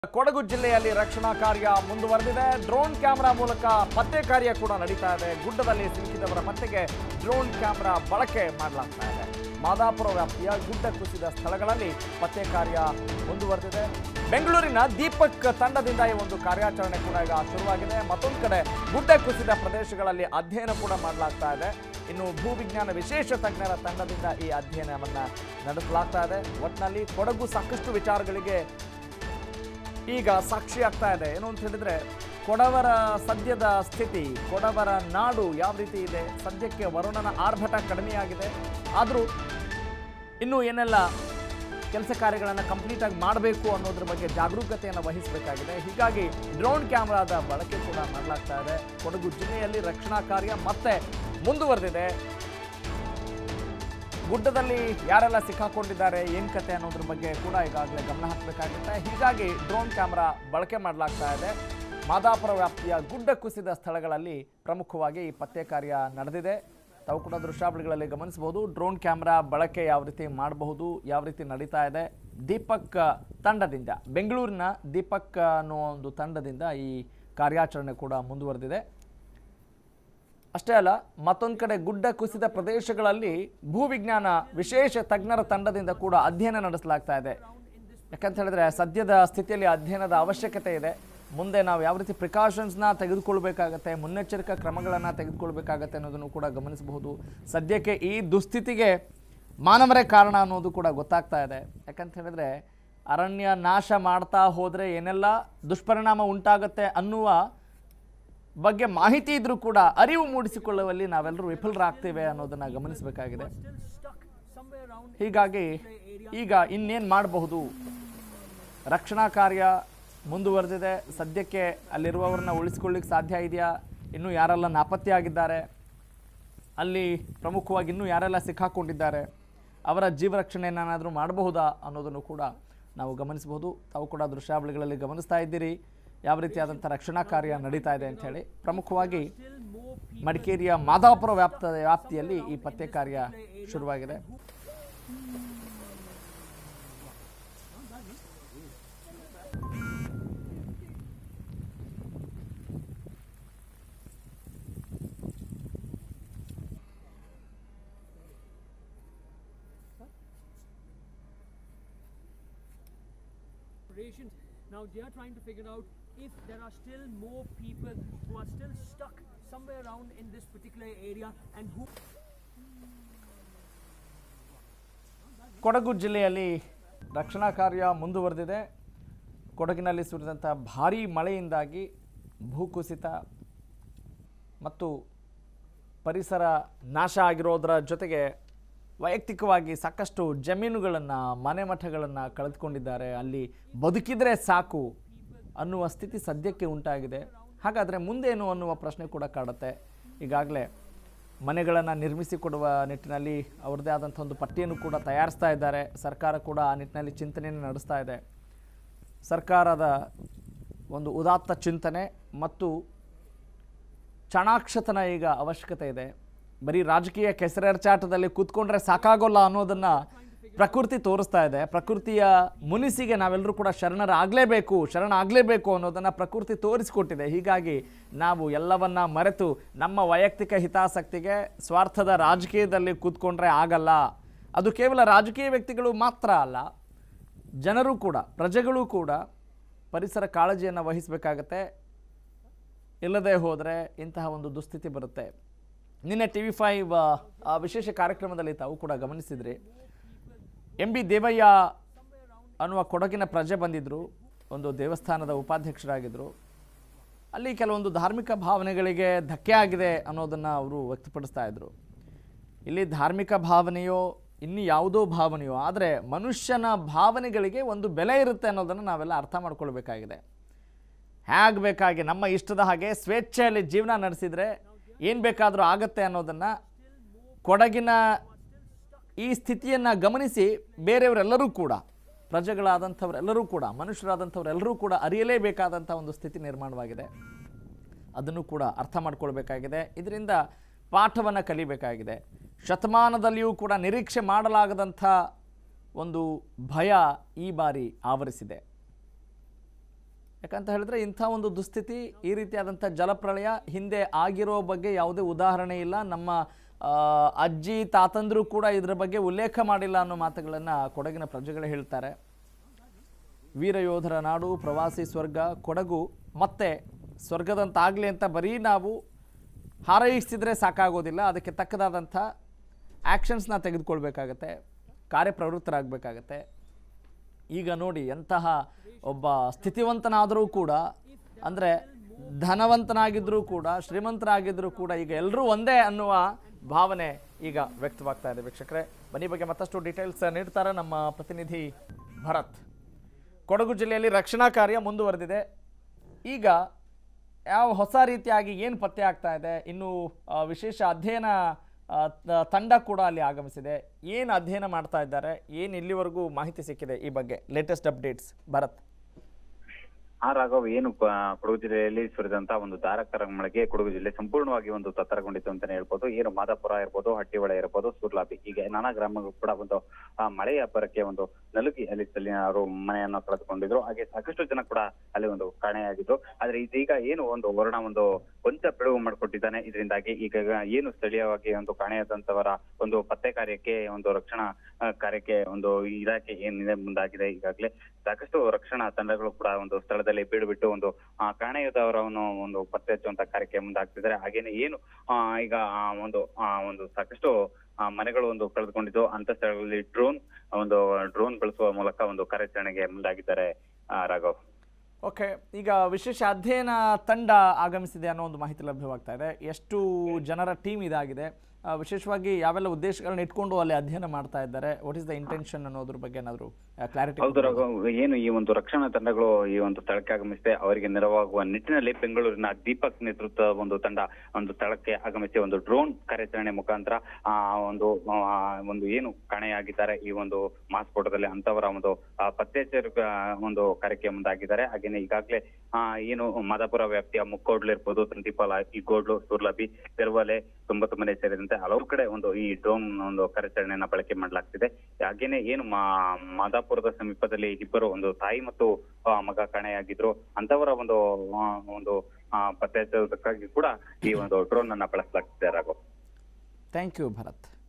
ಕೊಡಗು ಜಿಲ್ಲೆಯಲ್ಲಿ ರಕ್ಷಣಾ ಕಾರ್ಯ ಮುಂದುವರೆದಿದೆ ಡ್ರೋನ್ ಕ್ಯಾಮೆರಾ ಮೂಲಕ ಪತ್ತೆ ಕಾರ್ಯ ಕೂಡ ನಡೀತಾ ಇದೆ ಗುಡ್ಡದಲ್ಲಿ ಸಿಲುಕಿದವರ ಪತ್ತೆಗೆ ಡ್ರೋನ್ ಕ್ಯಾಮೆರಾ ಬಳಕೆ ಮಾಡಲಾಗ್ತಾ ಇದೆ ಮಾದಾಪುರ ವ್ಯಾಪ್ತಿಯ ಗುಡ್ಡ ಕುಸಿದ ಸ್ಥಳಗಳಲ್ಲಿ ಪತ್ತೆ ಕಾರ್ಯ ಮುಂದುವರೆದಿದೆ ಬೆಂಗಳೂರಿನ ದೀಪಕ್ ತಂಡದಿಂದ ಈ ಒಂದು ಕಾರ್ಯಾಚರಣೆ ಕೂಡ ಈಗ ಶುರುವಾಗಿದೆ ಮತ್ತೊಂದು ಕಡೆ ಗುಡ್ಡ ಕುಸಿದ ಪ್ರದೇಶಗಳಲ್ಲಿ ಅಧ್ಯಯನ ಕೂಡ ಮಾಡಲಾಗ್ತಾ ಇದೆ ಇನ್ನು ಭೂವಿಜ್ಞಾನ ವಿಶೇಷ ತಜ್ಞರ ತಂಡದಿಂದ ಈ ಅಧ್ಯಯನವನ್ನ ನಡೆಸಲಾಗ್ತಾ ಇದೆ ಒಟ್ಟಿನಲ್ಲಿ ಕೊಡಗು ಸಾಕಷ್ಟು ವಿಚಾರಗಳಿಗೆ ಈಗ ಸಾಕ್ಷಿ ಆಗ್ತಾ ಇದೆ ಏನು ಅಂತ ಹೇಳಿದ್ರೆ ಕೊಡವರ ಸದ್ಯದ ಸ್ಥಿತಿ ಕೊಡವರ ನಾಡು ಯಾವ ರೀತಿ ಇದೆ ಸದ್ಯಕ್ಕೆ ವರುಣನ ಆರ್ಭಟ ಕಡಿಮೆಯಾಗಿದೆ ಆದರೂ ಇನ್ನೂ ಏನೆಲ್ಲ ಕೆಲಸ ಕಾರ್ಯಗಳನ್ನು ಕಂಪ್ಲೀಟಾಗಿ ಮಾಡಬೇಕು ಅನ್ನೋದ್ರ ಬಗ್ಗೆ ಜಾಗರೂಕತೆಯನ್ನು ವಹಿಸಬೇಕಾಗಿದೆ ಹೀಗಾಗಿ ಡ್ರೋನ್ ಕ್ಯಾಮ್ರಾದ ಬಳಕೆ ಕೂಡ ಮಾಡಲಾಗ್ತಾ ಇದೆ ಕೊಡಗು ಜಿಲ್ಲೆಯಲ್ಲಿ ರಕ್ಷಣಾ ಕಾರ್ಯ ಮತ್ತೆ ಮುಂದುವರೆದಿದೆ ಗುಡ್ಡದಲ್ಲಿ ಯಾರೆಲ್ಲ ಸಿಕ್ಕಾಕೊಂಡಿದ್ದಾರೆ ಏನ್ ಕತೆ ಅನ್ನೋದ್ರ ಬಗ್ಗೆ ಕೂಡ ಈಗಾಗಲೇ ಗಮನ ಹಾಕಬೇಕಾಗುತ್ತೆ ಹೀಗಾಗಿ ಡ್ರೋನ್ ಕ್ಯಾಮ್ರಾ ಬಳಕೆ ಮಾಡಲಾಗ್ತಾ ಇದೆ ಮಾದಾಪುರ ವ್ಯಾಪ್ತಿಯ ಗುಡ್ಡ ಕುಸಿದ ಸ್ಥಳಗಳಲ್ಲಿ ಪ್ರಮುಖವಾಗಿ ಈ ಪತ್ತೆ ಕಾರ್ಯ ನಡೆದಿದೆ ತಾವು ಕೂಡ ದೃಶ್ಯಾವಳಿಗಳಲ್ಲಿ ಗಮನಿಸಬಹುದು ಡ್ರೋನ್ ಕ್ಯಾಮ್ರಾ ಬಳಕೆ ಯಾವ ರೀತಿ ಮಾಡಬಹುದು ಯಾವ ರೀತಿ ನಡೀತಾ ಇದೆ ದೀಪಕ್ ತಂಡದಿಂದ ಬೆಂಗಳೂರಿನ ದೀಪಕ್ ಅನ್ನೋ ಒಂದು ತಂಡದಿಂದ ಈ ಕಾರ್ಯಾಚರಣೆ ಕೂಡ ಮುಂದುವರೆದಿದೆ ಅಷ್ಟೇ ಅಲ್ಲ ಮತ್ತೊಂದು ಕಡೆ ಗುಡ್ಡ ಕುಸಿದ ಪ್ರದೇಶಗಳಲ್ಲಿ ಭೂವಿಜ್ಞಾನ ವಿಶೇಷ ತಜ್ಞರ ತಂಡದಿಂದ ಕೂಡ ಅಧ್ಯಯನ ನಡೆಸಲಾಗ್ತಾ ಇದೆ ಯಾಕಂತ ಹೇಳಿದ್ರೆ ಸದ್ಯದ ಸ್ಥಿತಿಯಲ್ಲಿ ಅಧ್ಯಯನದ ಅವಶ್ಯಕತೆ ಇದೆ ಮುಂದೆ ನಾವು ಯಾವ ರೀತಿ ಪ್ರಿಕಾಷನ್ಸ್ನ ತೆಗೆದುಕೊಳ್ಬೇಕಾಗತ್ತೆ ಮುನ್ನೆಚ್ಚರಿಕಾ ಕ್ರಮಗಳನ್ನು ತೆಗೆದುಕೊಳ್ಬೇಕಾಗತ್ತೆ ಅನ್ನೋದನ್ನು ಕೂಡ ಗಮನಿಸಬಹುದು ಸದ್ಯಕ್ಕೆ ಈ ದುಸ್ಥಿತಿಗೆ ಮಾನವರೇ ಕಾರಣ ಅನ್ನೋದು ಕೂಡ ಗೊತ್ತಾಗ್ತಾ ಇದೆ ಯಾಕಂತ ಹೇಳಿದ್ರೆ ಅರಣ್ಯ ನಾಶ ಮಾಡ್ತಾ ಹೋದರೆ ಏನೆಲ್ಲ ದುಷ್ಪರಿಣಾಮ ಉಂಟಾಗುತ್ತೆ ಅನ್ನುವ ಬಗ್ಗೆ ಮಾಹಿತಿ ಇದ್ರೂ ಕೂಡ ಅರಿವು ಮೂಡಿಸಿಕೊಳ್ಳುವಲ್ಲಿ ನಾವೆಲ್ಲರೂ ವಿಫಲರಾಗ್ತೇವೆ ಅನ್ನೋದನ್ನ ಗಮನಿಸಬೇಕಾಗಿದೆ ಹೀಗಾಗಿ ಈಗ ಇನ್ನೇನು ಮಾಡಬಹುದು ರಕ್ಷಣಾ ಕಾರ್ಯ ಮುಂದುವರೆದಿದೆ ಸದ್ಯಕ್ಕೆ ಅಲ್ಲಿರುವವರನ್ನ ಉಳಿಸ್ಕೊಳ್ಳಿಕ್ಕೆ ಸಾಧ್ಯ ಇದೆಯಾ ಇನ್ನೂ ಯಾರೆಲ್ಲ ನಾಪತ್ತೆಯಾಗಿದ್ದಾರೆ ಅಲ್ಲಿ ಪ್ರಮುಖವಾಗಿ ಇನ್ನೂ ಯಾರೆಲ್ಲ ಸಿಕ್ಕಾಕೊಂಡಿದ್ದಾರೆ ಅವರ ಜೀವ ರಕ್ಷಣೆಯನ್ನಾದರೂ ಮಾಡಬಹುದಾ ಅನ್ನೋದನ್ನು ಕೂಡ ನಾವು ಗಮನಿಸಬಹುದು ತಾವು ಕೂಡ ದೃಶ್ಯಾವಳಿಗಳಲ್ಲಿ ಗಮನಿಸ್ತಾ ಇದ್ದೀರಿ ಯಾವ ರೀತಿಯಾದಂಥ ರಕ್ಷಣಾ ಕಾರ್ಯ ನಡೀತಾ ಇದೆ ಅಂತ ಹೇಳಿ ಪ್ರಮುಖವಾಗಿ ಮಡಿಕೇರಿಯ ಮಾದಾಪುರ ವ್ಯಾಪ್ತ ವ್ಯಾಪ್ತಿಯಲ್ಲಿ ಈ ಪತ್ತೆ ಕಾರ್ಯ ಶುರುವಾಗಿದೆ operations. Now they are trying to figure out if there are still more people who are still stuck somewhere around in this particular area and who Kodagu ಜಿಲ್ಲೆಯಲ್ಲಿ ರಕ್ಷಣಾ ಕಾರ್ಯ ಮುಂದುವರೆದಿದೆ ಕೊಡಗಿನಲ್ಲಿ ಸುರಿದಂಥ ಭಾರೀ ಮಳೆಯಿಂದಾಗಿ ಭೂಕುಸಿತ ಮತ್ತು ಪರಿಸರ ನಾಶ ಆಗಿರೋದರ ಜೊತೆಗೆ ವೈಯಕ್ತಿಕವಾಗಿ ಸಾಕಷ್ಟು ಜಮೀನುಗಳನ್ನು ಮನೆ ಮಠಗಳನ್ನು ಕಳೆದುಕೊಂಡಿದ್ದಾರೆ ಅಲ್ಲಿ ಬದುಕಿದರೆ ಸಾಕು ಅನ್ನುವ ಸ್ಥಿತಿ ಸದ್ಯಕ್ಕೆ ಉಂಟಾಗಿದೆ ಹಾಗಾದರೆ ಮುಂದೇನು ಅನ್ನುವ ಪ್ರಶ್ನೆ ಕೂಡ ಕಾಡುತ್ತೆ ಈಗಾಗಲೇ ಮನೆಗಳನ್ನು ನಿರ್ಮಿಸಿಕೊಡುವ ನಿಟ್ಟಿನಲ್ಲಿ ಅವ್ರದ್ದೇ ಆದಂಥ ಒಂದು ಪಟ್ಟಿಯನ್ನು ಕೂಡ ತಯಾರಿಸ್ತಾ ಇದ್ದಾರೆ ಸರ್ಕಾರ ಕೂಡ ಆ ನಿಟ್ಟಿನಲ್ಲಿ ಚಿಂತನೆಯನ್ನು ನಡೆಸ್ತಾ ಇದೆ ಸರ್ಕಾರದ ಒಂದು ಉದಾತ್ತ ಚಿಂತನೆ ಮತ್ತು ಚಾಣಾಕ್ಷತನ ಈಗ ಅವಶ್ಯಕತೆ ಇದೆ ಬರೀ ರಾಜಕೀಯ ಕೆಸರೆರಚಾಟದಲ್ಲಿ ಕೂತ್ಕೊಂಡ್ರೆ ಸಾಕಾಗೋಲ್ಲ ಅನ್ನೋದನ್ನು ಪ್ರಕೃತಿ ತೋರಿಸ್ತಾ ಇದೆ ಪ್ರಕೃತಿಯ ಮುನಿಸಿಗೆ ನಾವೆಲ್ಲರೂ ಕೂಡ ಶರಣರಾಗಲೇಬೇಕು ಶರಣ ಆಗಲೇಬೇಕು ಅನ್ನೋದನ್ನು ಪ್ರಕೃತಿ ತೋರಿಸಿಕೊಟ್ಟಿದೆ ಹೀಗಾಗಿ ನಾವು ಎಲ್ಲವನ್ನ ಮರೆತು ನಮ್ಮ ವೈಯಕ್ತಿಕ ಹಿತಾಸಕ್ತಿಗೆ ಸ್ವಾರ್ಥದ ರಾಜಕೀಯದಲ್ಲಿ ಕೂತ್ಕೊಂಡ್ರೆ ಆಗಲ್ಲ ಅದು ಕೇವಲ ರಾಜಕೀಯ ವ್ಯಕ್ತಿಗಳು ಮಾತ್ರ ಅಲ್ಲ ಜನರು ಕೂಡ ಪ್ರಜೆಗಳು ಕೂಡ ಪರಿಸರ ಕಾಳಜಿಯನ್ನು ವಹಿಸಬೇಕಾಗತ್ತೆ ಇಲ್ಲದೆ ಹೋದರೆ ಇಂತಹ ಒಂದು ದುಸ್ಥಿತಿ ಬರುತ್ತೆ ನಿನ್ನೆ ಟಿ ವಿ ಫೈವ್ ವಿಶೇಷ ಕಾರ್ಯಕ್ರಮದಲ್ಲಿ ತಾವು ಕೂಡ ಗಮನಿಸಿದ್ರಿ ಎಂ ಬಿ ದೇವಯ್ಯ ಅನ್ನುವ ಕೊಡಗಿನ ಪ್ರಜೆ ಬಂದಿದ್ದರು ಒಂದು ದೇವಸ್ಥಾನದ ಉಪಾಧ್ಯಕ್ಷರಾಗಿದ್ದರು ಅಲ್ಲಿ ಕೆಲವೊಂದು ಧಾರ್ಮಿಕ ಭಾವನೆಗಳಿಗೆ ಧಕ್ಕೆ ಆಗಿದೆ ಅನ್ನೋದನ್ನು ಅವರು ವ್ಯಕ್ತಪಡಿಸ್ತಾ ಇದ್ದರು ಇಲ್ಲಿ ಧಾರ್ಮಿಕ ಭಾವನೆಯೋ ಇನ್ನು ಯಾವುದೋ ಭಾವನೆಯೋ ಆದರೆ ಮನುಷ್ಯನ ಭಾವನೆಗಳಿಗೆ ಒಂದು ಬೆಲೆ ಇರುತ್ತೆ ಅನ್ನೋದನ್ನು ನಾವೆಲ್ಲ ಅರ್ಥ ಮಾಡ್ಕೊಳ್ಬೇಕಾಗಿದೆ ಹೇಗೆ ಬೇಕಾಗಿ ನಮ್ಮ ಇಷ್ಟದ ಹಾಗೆ ಸ್ವೇಚ್ಛೆಯಲ್ಲಿ ಜೀವನ ನಡೆಸಿದರೆ ಏನು ಬೇಕಾದರೂ ಆಗತ್ತೆ ಅನ್ನೋದನ್ನು ಕೊಡಗಿನ ಈ ಸ್ಥಿತಿಯನ್ನು ಗಮನಿಸಿ ಬೇರೆಯವರೆಲ್ಲರೂ ಕೂಡ ಪ್ರಜೆಗಳಾದಂಥವರೆಲ್ಲರೂ ಕೂಡ ಮನುಷ್ಯರಾದಂಥವರೆಲ್ಲರೂ ಕೂಡ ಅರಿಯಲೇಬೇಕಾದಂಥ ಒಂದು ಸ್ಥಿತಿ ನಿರ್ಮಾಣವಾಗಿದೆ ಅದನ್ನು ಕೂಡ ಅರ್ಥ ಮಾಡ್ಕೊಳ್ಬೇಕಾಗಿದೆ ಇದರಿಂದ ಪಾಠವನ್ನು ಕಲಿಬೇಕಾಗಿದೆ ಶತಮಾನದಲ್ಲಿಯೂ ಕೂಡ ನಿರೀಕ್ಷೆ ಮಾಡಲಾಗದಂಥ ಒಂದು ಭಯ ಈ ಬಾರಿ ಆವರಿಸಿದೆ ಯಾಕಂತ ಹೇಳಿದ್ರೆ ಇಂಥ ಒಂದು ದುಸ್ಥಿತಿ ಈ ರೀತಿಯಾದಂಥ ಜಲಪ್ರಳಯ ಹಿಂದೆ ಆಗಿರೋ ಬಗ್ಗೆ ಯಾವುದೇ ಉದಾಹರಣೆ ಇಲ್ಲ ನಮ್ಮ ಆ, ಅಜ್ಜಿ ತಾತಂದ್ರು ಕೂಡ ಇದರ ಬಗ್ಗೆ ಉಲ್ಲೇಖ ಮಾಡಿಲ್ಲ ಅನ್ನೋ ಮಾತುಗಳನ್ನು ಕೊಡಗಿನ ಪ್ರಜೆಗಳು ಹೇಳ್ತಾರೆ ವೀರಯೋಧರ ನಾಡು ಪ್ರವಾಸಿ ಸ್ವರ್ಗ ಕೊಡಗು ಮತ್ತೆ ಸ್ವರ್ಗದಂತಾಗಲಿ ಅಂತ ಬರೀ ನಾವು ಹಾರೈಸಿದ್ರೆ ಸಾಕಾಗೋದಿಲ್ಲ ಅದಕ್ಕೆ ತಕ್ಕದಾದಂಥ ಆ್ಯಕ್ಷನ್ಸ್ನ ತೆಗೆದುಕೊಳ್ಬೇಕಾಗತ್ತೆ ಕಾರ್ಯಪ್ರವೃತ್ತರಾಗಬೇಕಾಗತ್ತೆ ಈಗ ನೋಡಿ ಎಂತಹ ಒಬ್ಬ ಸ್ಥಿತಿವಂತನಾದರೂ ಕೂಡ ಅಂದರೆ ಧನವಂತನಾಗಿದ್ದರೂ ಕೂಡ ಶ್ರೀಮಂತರಾಗಿದ್ದರೂ ಕೂಡ ಈಗ ಎಲ್ಲರೂ ಒಂದೇ ಅನ್ನುವ ಭಾವನೆ ಈಗ ವ್ಯಕ್ತವಾಗ್ತಾ ಇದೆ ವೀಕ್ಷಕರೇ ಬನ್ನಿ ಬಗ್ಗೆ ಮತ್ತಷ್ಟು ಡೀಟೇಲ್ಸ್ ನೀಡ್ತಾರೆ ನಮ್ಮ ಪ್ರತಿನಿಧಿ ಭರತ್ ಕೊಡಗು ಜಿಲ್ಲೆಯಲ್ಲಿ ರಕ್ಷಣಾ ಕಾರ್ಯ ಮುಂದುವರೆದಿದೆ ಈಗ ಯಾವ ಹೊಸ ರೀತಿಯಾಗಿ ಏನು ಪತ್ತೆ ಆಗ್ತಾ ಇದೆ ಇನ್ನು ಆ, ವಿಶೇಷ ಅಧ್ಯಯನ ಆ, ತ- ತಂಡ ಕೂಡ ಅಲ್ಲಿ ಆಗಮಿಸಿದೆ ಏನು ಅಧ್ಯಯನ ಮಾಡ್ತಾ ಇದ್ದಾರೆ ಏನು ಇಲ್ಲಿವರೆಗೂ ಮಾಹಿತಿ ಸಿಕ್ಕಿದೆ ಈ ಬಗ್ಗೆ ಲೇಟೆಸ್ಟ್ ಅಪ್ಡೇಟ್ಸ್ ಭರತ್ ಆ ರಾಘವ್ ಏನು ಪ- ಕೊಡಗು ಜಿಲ್ಲೆಯಲ್ಲಿ ಸುರಿದಂತ ಒಂದು ಧಾರಾಕಾರ ಮಳೆಗೆ ಕೊಡಗು ಜಿಲ್ಲೆ ಸಂಪೂರ್ಣವಾಗಿ ಒಂದು ತತ್ತರಗೊಂಡಿತ್ತು ಅಂತಾನೆ ಹೇಳ್ಬೋದು ಏನು ಮಾದಾಪುರ ಇರ್ಬೋದು ಹಟ್ಟಿಹೊಳೆ ಇರ್ಬೋದು ಸುರ್ಲಾಬಿ ಹೀಗೆ ನಾನಾ ಗ್ರಾಮಗಳು ಕೂಡ ಒಂದು ಆ ಮಳೆಯ ಅಬ್ಬರಕ್ಕೆ ಒಂದು ನಲುಗಿ ಅಲ್ಲಿ ಅವರು ಮನೆಯನ್ನ ಕಳೆದುಕೊಂಡಿದ್ರು ಹಾಗೆ ಸಾಕಷ್ಟು ಜನ ಕೂಡ ಅಲ್ಲಿ ಒಂದು ಕಾಣೆಯಾಗಿದ್ರು ಆದ್ರೆ ಇದೀಗ ಏನು ಒಂದು ವರ್ಣ ಒಂದು ಕೊಂಚ ಬಿಡುವು ಮಾಡಿಕೊಟ್ಟಿದ್ದಾನೆ ಇದರಿಂದಾಗಿ ಈಗ ಏನು ಸ್ಥಳೀಯವಾಗಿ ಒಂದು ಕಾಣೆಯಾದಂತವರ ಒಂದು ಪತ್ತೆ ಕಾರ್ಯಕ್ಕೆ ಒಂದು ರಕ್ಷಣಾ ಆ, ಕಾರ್ಯಕ್ಕೆ ಒಂದು ಇಲಾಖೆ ಏನಿದೆ ಮುಂದಾಗಿದೆ ಈಗಾಗಲೇ ಸಾಕಷ್ಟು ರಕ್ಷಣಾ ತಂಡಗಳು ಕೂಡ ಒಂದು ಸ್ಥಳದಲ್ಲಿ ಬೀಡು ಬಿಟ್ಟು ಒಂದು ಆ, ಕಾಣೆಯಾದವರನ್ನು ಒಂದು ಪತ್ತೆ ಹಚ್ಚುವಂತ ಕಾರ್ಯಕ್ಕೆ ಮುಂದಾಗ್ತಿದ್ದಾರೆ ಹಾಗೇನೆ ಏನು ಆ, ಈಗ ಆ, ಒಂದು ಆ, ಒಂದು ಸಾಕಷ್ಟು ಆ, ಮನೆಗಳು ಒಂದು ಕಳೆದುಕೊಂಡಿದ್ದು ಅಂತ ಸ್ಥಳಗಳಲ್ಲಿ ಡ್ರೋನ್ ಒಂದು ಡ್ರೋನ್ ಬಳಸುವ ಮೂಲಕ ಒಂದು ಕಾರ್ಯಾಚರಣೆಗೆ ಮುಂದಾಗಿದ್ದಾರೆ ಆ, ರಾಘವ್ ಓಕೆ ಈಗ ವಿಶೇಷ ಅಧ್ಯಯನ ತಂಡ ಆಗಮಿಸಿದೆ ಅನ್ನೋ ಒಂದು ಮಾಹಿತಿ ಲಭ್ಯವಾಗ್ತಾ ಇದೆ ಎಷ್ಟು ಜನರ ಟೀಮ್ ಇದಾಗಿದೆ ಆ, ವಿಶೇಷವಾಗಿ ಯಾವೆಲ್ಲ ಉದ್ದೇಶಗಳನ್ನ ಇಟ್ಕೊಂಡು ಅಲ್ಲಿ ಅಧ್ಯಯನ ಮಾಡ್ತಾ ಇದ್ದಾರೆ ವಾಟ್ ಇಸ್ ದ ಇಂಟೆನ್ಷನ್ ಅನ್ನೋದ್ರ ಬಗ್ಗೆ ಏನಾದರೂ ಕ್ಲಾರಿಟಿ ಹೌದು ರಾಘವ್ ಏನು ಈ ಒಂದು ರಕ್ಷಣಾ ತಂಡಗಳು ಈ ಒಂದು ಸ್ಥಳಕ್ಕೆ ಆಗಮಿಸಿದೆ ಅವರಿಗೆ ನೆರವಾಗುವ ನಿಟ್ಟಿನಲ್ಲಿ ಬೆಂಗಳೂರಿನ ದೀಪಕ್ ನೇತೃತ್ವದ ಒಂದು ತಂಡ ಒಂದು ಸ್ಥಳಕ್ಕೆ ಆಗಮಿಸಿ ಒಂದು ಡ್ರೋನ್ ಕಾರ್ಯಾಚರಣೆ ಮುಖಾಂತರ ಆ ಒಂದು ಆ, ಒಂದು ಏನು ಕಾಣೆಯಾಗಿದ್ದಾರೆ ಈ ಒಂದು ಮಾಸ್ಫೋಟದಲ್ಲಿ ಅಂತವರ ಒಂದು ಆ, ಪತ್ತೆ ಹಚ್ಚ ಒಂದು ಕಾರ್ಯಕ್ಕೆ ಮುಂದಾಗಿದ್ದಾರೆ ಹಾಗೇನೆ ಈಗಾಗಲೇ ಆ ಏನು ಮಾದಾಪುರ ವ್ಯಾಪ್ತಿಯ ಮುಕ್ಕೋಡ್ಲು ಇರ್ಬೋದು ಸಂದೀಪಾಲ ಈ ಗೋಡ್ಲು ಸುರ್ಲಬಿ ತೆರುವಲೆ ತೊಂಬತ್ತು ಮನೆ ಸೇರಿದಂತೆ ಹಲವು ಕಡೆ ಒಂದು ಈ ಡ್ರೋನ್ ಒಂದು ಕಾರ್ಯಾಚರಣೆಯನ್ನ ಬಳಕೆ ಮಾಡಲಾಗ್ತಿದೆ ಹಾಗೇನೆ ಏನು ಮಾ- ಮಾದಾಪುರದ ಸಮೀಪದಲ್ಲಿ ಇಬ್ಬರು ಒಂದು ತಾಯಿ ಮತ್ತು ಆ, ಮಗ ಕಾಣೆಯಾಗಿದ್ರು ಅಂತವರ ಒಂದು ಆ, ಒಂದು ಆ, ಪತ್ತೆ ಹಚ್ಚೋದಕ್ಕಾಗಿ ಕೂಡ ಈ ಒಂದು ಡ್ರೋನ್ ಅನ್ನ ಬಳಸಲಾಗ್ತಿದೆ ರಾಘವ್ ಥ್ಯಾಂಕ್ ಯು ಭರತ್